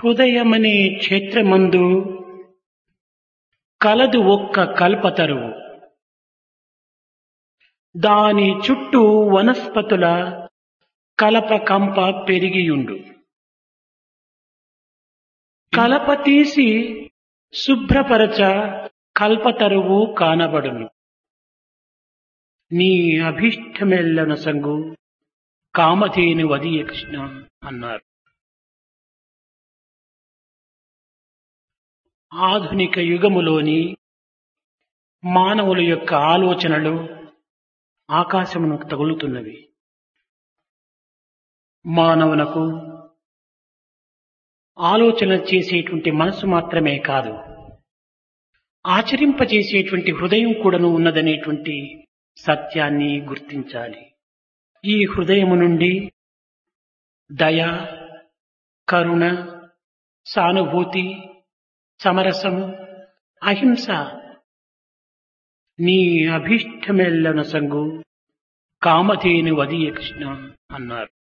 హృదయమనే క్షేత్రమందు కలదు ఒక్క కల్పతరువు దాని చుట్టూ వనస్పతుల కలప కంప పెరిగియుండు కలప తీసి శుభ్రపరచ కల్పతరువు కానబడును నీ అభీష్టమెల్లన సంగు కామధేను వదియ కృష్ణ అన్నారు ఆధునిక యుగములోని మానవుల యొక్క ఆలోచనలు ఆకాశమునకు తగులుతున్నవి మానవునకు ఆలోచన చేసేటువంటి మనసు మాత్రమే కాదు ఆచరింపచేసేటువంటి హృదయం కూడాను ఉన్నదనేటువంటి సత్యాన్ని గుర్తించాలి ఈ హృదయము నుండి దయ కరుణ సానుభూతి సమరసము అహింస నీ అభీష్టమెల్లన సంగు కామధేను వదియ కృష్ణ అన్నారు